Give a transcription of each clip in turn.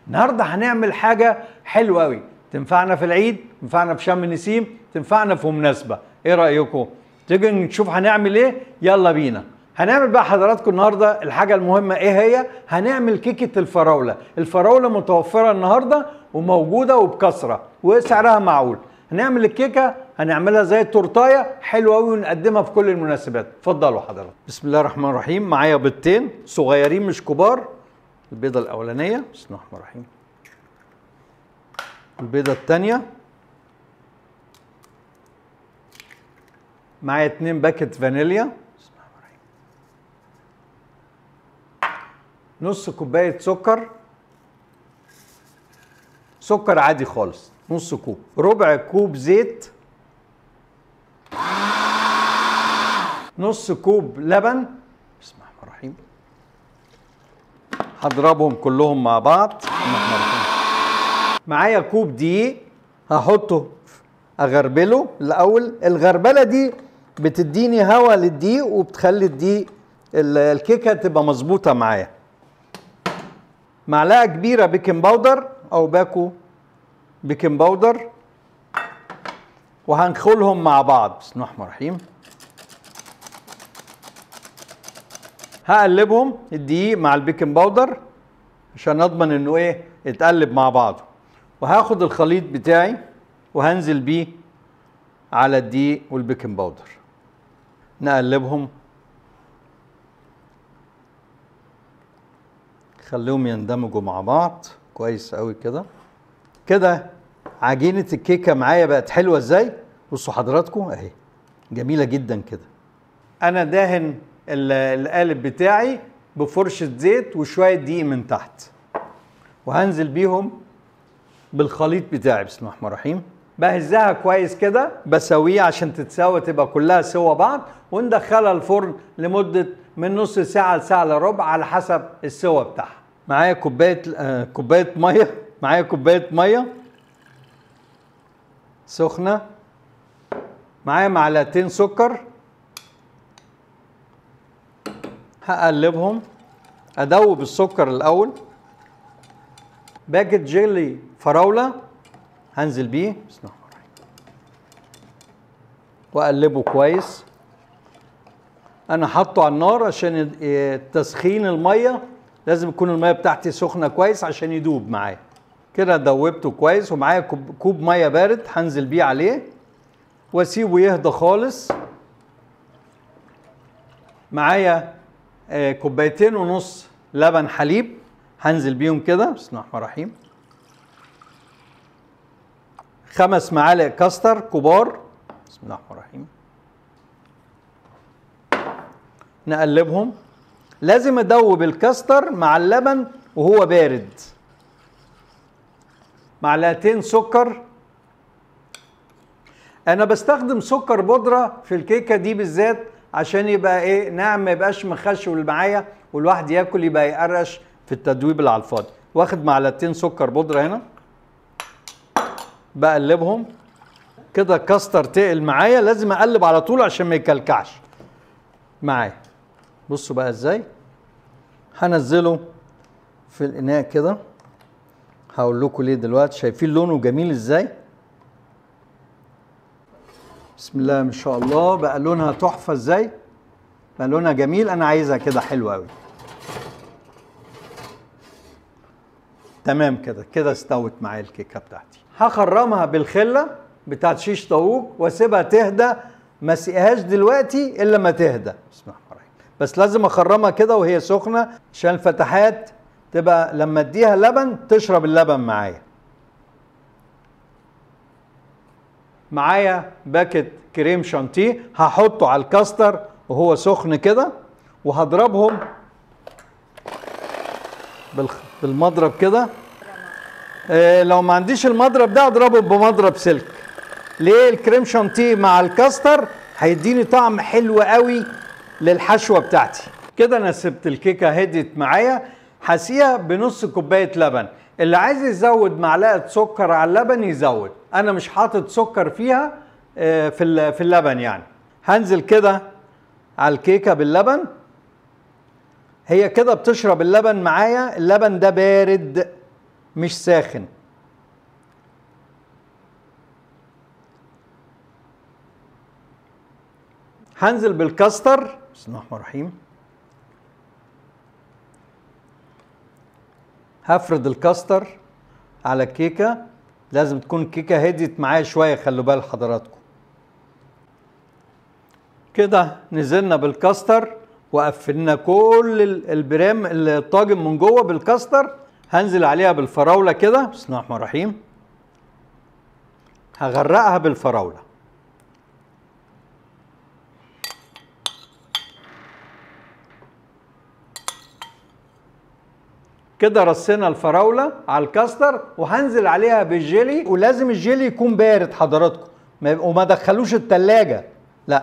النهارده هنعمل حاجه حلوه قوي تنفعنا في العيد تنفعنا في شم النسيم تنفعنا في مناسبه ايه رايكم تيجي نشوف هنعمل ايه يلا بينا هنعمل بقى حضراتكم النهارده الحاجه المهمه ايه هي هنعمل كيكه الفراوله الفراوله متوفره النهارده وموجوده وبكثره وسعرها معقول هنعمل الكيكه هنعملها زي التورتايه حلوه قوي ونقدمها في كل المناسبات اتفضلوا حضرتك بسم الله الرحمن الرحيم معايا بيضتين صغيرين مش كبار البيضه الاولانيه بسم الله الرحمن الرحيم البيضه الثانيه معايا اتنين باكت فانيليا بسم الله الرحمن الرحيم نص كوبايه سكر سكر عادي خالص نص كوب ربع كوب زيت نص كوب لبن بسم الله الرحمن الرحيم هضربهم كلهم مع بعض بسم الله الرحمن الرحيم معايا كوب دقيق هحطه اغربله الاول الغربله دي بتديني هواء للدقيق وبتخلي الدقيق ال- الكيكه تبقى مظبوطه معايا معلقه كبيره بيكنج باودر او باكو بيكنج باودر وهنخلهم مع بعض بسم الله الرحمن الرحيم هقلبهم الدقيق مع البيكنج باودر عشان اضمن انه ايه يتقلب مع بعضه وهاخد الخليط بتاعي وهنزل بيه على الدقيق والبيكنج باودر نقلبهم خليهم يندمجوا مع بعض كويس قوي كده كده عجينة الكيكة معايا بقت حلوة ازاي بصوا حضراتكم اهي جميلة جدا كده انا داهن ال- القالب بتاعي بفرشة زيت وشوية دقيق من تحت وهنزل بيهم بالخليط بتاعي بسم الله الرحمن الرحيم بهزها كويس كده بسويه عشان تتساوى تبقى كلها سوا بعض وندخلها الفرن لمدة من نص ساعة لساعة الا ربع على حسب السوا بتاعها معايا كوباية آه كوباية مية معايا كوباية مية سخنة معايا معلقتين سكر هقلبهم ادوب السكر الاول باكت جيلي فراوله هنزل بيه بسم الله الرحمن الرحيم واقلبه كويس انا حاطه على النار عشان ي- تسخين الميه لازم يكون الميه بتاعتي سخنه كويس عشان يدوب معايا كده دوبته كويس ومعايا كوب, كوب ميه بارد هنزل بيه عليه واسيبه يهدى خالص معايا آه، كوبايتين ونص لبن حليب هنزل بيهم كده بسم الله الرحمن الرحيم خمس معالق كاستر كبار بسم الله الرحمن الرحيم نقلبهم لازم ادوب الكاستر مع اللبن وهو بارد معلقتين سكر انا بستخدم سكر بودره في الكيكه دي بالذات عشان يبقى ايه ناعم ما يبقاش مخشول معايا والواحد ياكل يبقى يقرش في التدويب اللي على الفاضي واخد معلقتين سكر بودره هنا بقلبهم كده الكاستر تقل معايا لازم اقلب على طول عشان ما يكلكعش معايا بصوا بقى ازاي هنزله في الاناء كده هقول لكم ليه دلوقتي شايفين لونه جميل ازاي بسم الله ما شاء الله بقى لونها تحفه ازاي بقى لونها جميل انا عايزها كده حلوه قوي تمام كده كده استوت معايا الكيكه بتاعتي هخرمها بالخله بتاعت شيش طاووق واسيبها تهدى ما اسقيهاش دلوقتي الا ما تهدى بسم الله الرحمن الرحيم بس لازم اخرمها كده وهي سخنه عشان الفتحات تبقى لما اديها لبن تشرب اللبن معايا معايا باكت كريم شانتيه هحطه على الكاستر وهو سخن كده وهضربهم بالخ- بالمضرب كده إيه لو ما عنديش المضرب ده اضربه بمضرب سلك ليه الكريم شانتيه مع الكاستر هيديني طعم حلو قوي للحشوه بتاعتي كده انا سبت الكيكه هديت معايا هسقيها بنص كوبايه لبن اللي عايز يزود معلقه سكر على اللبن يزود انا مش حاطط سكر فيها آه، في ال- في اللبن يعني هنزل كده على الكيكه باللبن هي كده بتشرب اللبن معايا اللبن ده بارد مش ساخن هنزل بالكاستر بسم الله الرحمن الرحيم هفرد الكاستر على الكيكه لازم تكون الكيكه هديت معايا شويه خلوا بال حضراتكم كده نزلنا بالكاستر وقفلنا كل ال- البرام الطاجن من جوه بالكاستر هنزل عليها بالفراوله كده بسم الله الرحمن الرحيم هغرقها بالفراوله كده رصينا الفراوله على الكاستر وهنزل عليها بالجيلي ولازم الجيلي يكون بارد حضراتكم ما يبقى- وما دخلوش التلاجة لا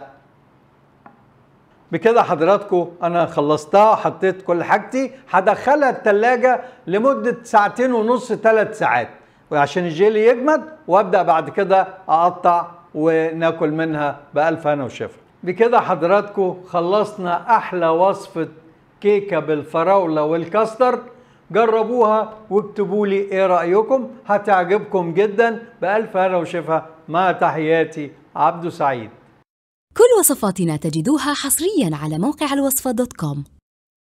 بكده حضراتكم انا خلصتها حطيت كل حاجتي هدخلها التلاجة لمدة ساعتين ونص ثلاث ساعات وعشان الجيلي يجمد وابدا بعد كده اقطع وناكل منها بألف هنا وشفا بكده حضراتكم خلصنا احلى وصفة كيكة بالفراولة والكاستر جربوها واكتبوا لي ايه رأيكم هتعجبكم جدا بألف هنا وشفا مع تحياتي عبدو سعيد كل وصفاتنا تجدوها حصريا على موقع الوصفة دوت كوم